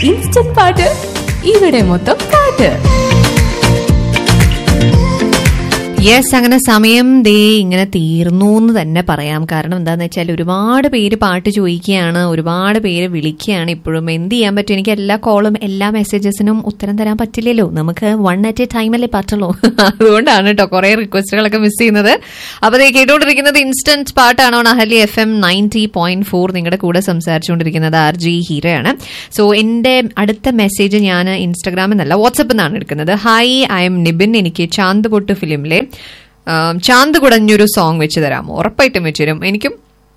instant പാട്ട് ഇവിടെ മൊത്തം പാട്ട് യെസ് അങ്ങനെ സമയം ദേ ഇങ്ങനെ തീർന്നു എന്ന് തന്നെ പറയാം കാരണം എന്താന്ന് വെച്ചാൽ ഒരുപാട് പേര് പാട്ട് ചോദിക്കുകയാണ് ഒരുപാട് പേര് വിളിക്കുകയാണ് ഇപ്പോഴും എന്ത് ചെയ്യാൻ പറ്റും എനിക്ക് എല്ലാ കോളും എല്ലാ മെസ്സേജസിനും ഉത്തരം തരാൻ പറ്റില്ലല്ലോ നമുക്ക് വൺ അറ്റ് എ ടൈമല്ലേ പറ്റുള്ളൂ അതുകൊണ്ടാണ് കേട്ടോ കുറെ റിക്വസ്റ്റുകളൊക്കെ മിസ് ചെയ്യുന്നത് അപ്പൊ ദേ കേട്ടുകൊണ്ടിരിക്കുന്നത് ഇൻസ്റ്റന്റ് പാട്ടാണോ Ahali F M ninety point four നിങ്ങളുടെ കൂടെ സംസാരിച്ചുകൊണ്ടിരിക്കുന്നത് ആർ ജി ഹീരയാണ് സോ എന്റെ അടുത്ത മെസ്സേജ് ഞാൻ ഇൻസ്റ്റാഗ്രാമിൽ നിന്നല്ല വാട്സപ്പിൽ നിന്നാണ് എടുക്കുന്നത് ഹായ് ഐ എം നിബിൻ എനിക്ക് ചാന്ത് പൊട്ട് ഫിലിമിലെ ആം, ചാന്ത് കുടഞ്ഞൊരു സോങ് വെച്ച് തരാമോ ഉറപ്പായിട്ടും വെച്ച് തരും എനിക്കും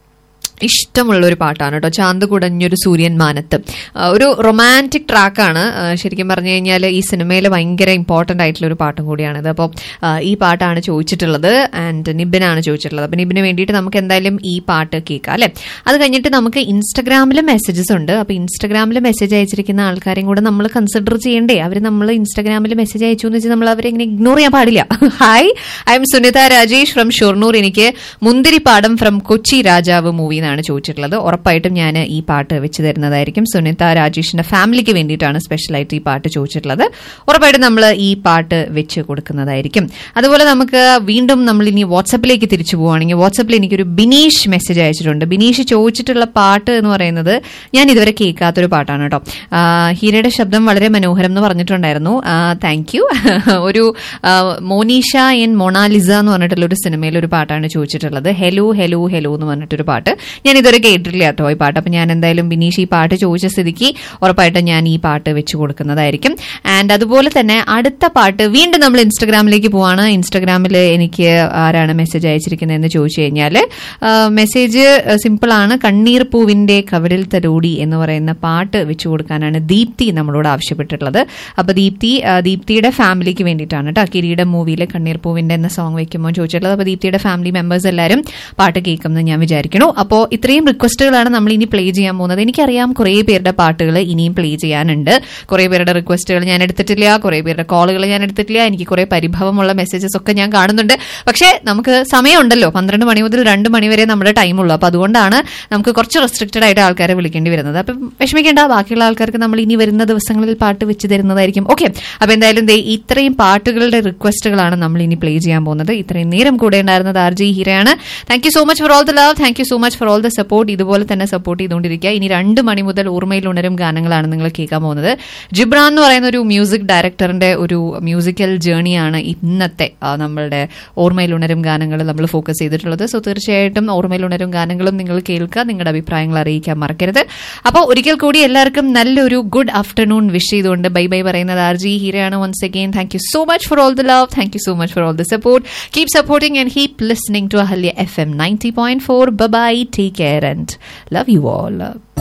ഇഷ്ടമുള്ള ഒരു പാട്ടാണ് കേട്ടോ ചാന്ത് കുടഞ്ഞൊരു സൂര്യൻ മാനത്ത് ആ, ഒരു റൊമാൻറ്റിക് ട്രാക്കാണ് ശരിക്കും പറഞ്ഞു കഴിഞ്ഞാൽ ഈ സിനിമയിൽ ഭയങ്കര ഇമ്പോർട്ടൻ്റ് ആയിട്ടുള്ള ഒരു പാട്ടും കൂടിയാണിത് അപ്പോൾ ഈ പാട്ടാണ് ചോദിച്ചിട്ടുള്ളത് ആൻഡ് നിബിനാണ് ചോദിച്ചിട്ടുള്ളത് അപ്പോൾ നിബിന് വേണ്ടിയിട്ട് നമുക്ക് എന്തായാലും ഈ പാട്ട് കേൾക്കാം അല്ലേ അത് കഴിഞ്ഞിട്ട് നമുക്ക് ഇൻസ്റ്റഗ്രാമിൽ മെസ്സേജസ് ഉണ്ട് അപ്പോൾ ഇൻസ്റ്റഗ്രാമിൽ മെസ്സേജ് അയച്ചിരിക്കുന്ന ആൾക്കാരെയും കൂടെ നമ്മൾ കൺസിഡർ ചെയ്യണ്ടേ അവർ നമ്മൾ ഇൻസ്റ്റഗ്രാമിൽ മെസ്സേജ് അയച്ചു എന്ന് വെച്ചാൽ നമ്മൾ അവരെ ഇങ്ങനെ ഇഗ്നോർ ചെയ്യാൻ പാടില്ല hi I'm Sunitha Rajesh from Shoranur എനിക്ക് മുന്തിരിപ്പാടം ഫ്രം കൊച്ചി രാജാവ് മൂവി എന്നാണ് ചോദിച്ചിട്ടുള്ളത് ഉറപ്പായിട്ടും ഞാൻ ഈ പാട്ട് വെച്ച് തരുന്നതായിരിക്കും സുനിത രാജേഷിന്റെ ഫാമിലിക്ക് വേണ്ടിയിട്ടാണ് സ്പെഷ്യലായിട്ട് ഈ പാട്ട് ചോദിച്ചിട്ടുള്ളത് ഉറപ്പായിട്ടും നമ്മൾ ഈ പാട്ട് വെച്ച് കൊടുക്കുന്നതായിരിക്കും അതുപോലെ നമുക്ക് വീണ്ടും നമ്മൾ ഇനി വാട്സപ്പിലേക്ക് തിരിച്ചു പോവുകയാണെങ്കിൽ വാട്സപ്പിൽ എനിക്കൊരു ബിനീഷ് മെസ്സേജ് അയച്ചിട്ടുണ്ട് ബിനീഷ് ചോദിച്ചിട്ടുള്ള പാട്ട് എന്ന് പറയുന്നത് ഞാൻ ഇതുവരെ കേൾക്കാത്തൊരു പാട്ടാണ് കേട്ടോ ആ, ഹീരയുടെ ശബ്ദം വളരെ മനോഹരം എന്ന് പറഞ്ഞിട്ടുണ്ടായിരുന്നു താങ്ക് യു ഒരു ആ, മോനീഷ എൻ മൊണാലിസ എന്ന് പറഞ്ഞിട്ടുള്ള ഒരു സിനിമയിൽ ഒരു പാട്ടാണ് ചോദിച്ചിട്ടുള്ളത് ഹെലോ ഹെലോ ഹെലോ എന്ന് പറഞ്ഞിട്ടൊരു പാട്ട് ഞാൻ ഇതുവരെ കേട്ടിട്ടില്ല കേട്ടോ ഈ പാട്ട് അപ്പൊ ഞാൻ എന്തായാലും ബിനീഷ് ഈ പാട്ട് ചോദിച്ച സ്ഥിതിക്ക് ഉറപ്പായിട്ടും ഞാൻ ഈ പാട്ട് വെച്ച് കൊടുക്കുന്നതായിരിക്കും ആൻഡ് അതുപോലെ തന്നെ അടുത്ത പാട്ട് വീണ്ടും നമ്മൾ ഇൻസ്റ്റഗ്രാമിലേക്ക് പോവാണ് ഇൻസ്റ്റഗ്രാമിൽ എനിക്ക് ആരാണ് മെസ്സേജ് അയച്ചിരിക്കുന്നതെന്ന് ചോദിച്ചു കഴിഞ്ഞാൽ മെസ്സേജ് സിമ്പിൾ ആണ് കണ്ണീർ പൂവിന്റെ കവരിൽ തരോടി എന്ന് പറയുന്ന പാട്ട് വെച്ചു കൊടുക്കാനാണ് ദീപ്തി നമ്മളോട് ആവശ്യപ്പെട്ടിട്ടുള്ളത് അപ്പൊ ദീപ്തി ആ, ദീപ്തിയുടെ ഫാമിലിക്ക് വേണ്ടിയിട്ടാണ് കേട്ടോ കിരീടം മൂവിയിലെ കണ്ണീർ പൂവിന്റെ എന്ന സോങ് വെക്കുമ്പോൾ ചോദിച്ചിട്ടുള്ളത് അപ്പൊ ദീപ്തിയുടെ ഫാമിലി മെമ്പേഴ്സ് എല്ലാവരും പാട്ട് കേൾക്കുമെന്ന് ഞാൻ വിചാരിക്കുന്നു അപ്പോൾ ഇത്രയും റിക്വസ്റ്റുകളാണ് നമ്മൾ ഇനി പ്ലേ ചെയ്യാൻ പോകുന്നത് എനിക്കറിയാം കുറേ പേരുടെ പാട്ടുകൾ ഇനിയും പ്ലേ ചെയ്യാനുണ്ട് കുറേ പേരുടെ റിക്വസ്റ്റുകൾ ഞാൻ എടുത്തിട്ടില്ല കുറേ പേരുടെ കോളുകൾ ഞാൻ എടുത്തിട്ടില്ല എനിക്ക് കുറേ പരിഭവമുള്ള മെസ്സേജസ് ഒക്കെ ഞാൻ കാണുന്നുണ്ട് പക്ഷേ നമുക്ക് സമയമുണ്ടല്ലോ പന്ത്രണ്ട് മണി മുതൽ രണ്ട് മണി വരെ നമ്മുടെ ടൈമുള്ളൂ അപ്പോൾ അതുകൊണ്ടാണ് നമുക്ക് കുറച്ച് റെസ്ട്രിക്റ്റഡ് ആയിട്ട് ആൾക്കാരെ വിളിക്കേണ്ടി വരുന്നത് അപ്പം വിഷമിക്കേണ്ട ബാക്കിയുള്ള ആൾക്കാർക്ക് നമ്മൾ ഇനി വരുന്ന ദിവസങ്ങളിൽ പാട്ട് വെച്ച് തരുന്നതായിരിക്കും ഓക്കെ അപ്പോൾ എന്തായാലും ദേ ഇത്രയും പാട്ടുകളുടെ റിക്വസ്റ്റുകളാണ് നമ്മൾ ഇനി പ്ലേ ചെയ്യാൻ പോകുന്നത് ഇത്രയും നേരം കൂടെ ഉണ്ടായിരുന്നത് ആർ ജി ഹീരയാണ് thank you so much for all the love thank you so much for all the support ഇതുപോലെ തന്നെ സപ്പോർട്ട് ചെയ്തുകൊണ്ടിരിക്കുക ഇനി രണ്ട് മണി മുതൽ ഓർമ്മയിൽ ഉണരും ഗാനങ്ങളാണ് നിങ്ങൾ കേൾക്കാൻ പോകുന്നത് ജിബ്രാൻ എന്ന് പറയുന്ന ഒരു മ്യൂസിക് ഡയറക്ടറിന്റെ ഒരു മ്യൂസിക്കൽ ജേണിയാണ് ഇന്നത്തെ ആ, നമ്മളുടെ ഓർമ്മയിൽ ഉണരും ഗാനങ്ങൾ നമ്മൾ ഫോക്കസ് ചെയ്തിട്ടുള്ളത് സോ തീർച്ചയായിട്ടും ഓർമ്മയിൽ ഉണരും ഗാനങ്ങളും നിങ്ങൾ കേൾക്കുക നിങ്ങളുടെ അഭിപ്രായങ്ങൾ അറിയിക്കാൻ മറക്കരുത് അപ്പോൾ ഒരിക്കൽ കൂടി എല്ലാവർക്കും നല്ലൊരു ഗുഡ് ആഫ്റ്റർനൂൺ വിഷ് ചെയ്തുകൊണ്ട് ബൈ ബൈ പറയുന്നത് ആർ ജി ഹീരയാണ് once again thank you so much for all the love thank you so much for all the support keep supporting and keep listening to Ahalya F M ninety point four bye take care and love you all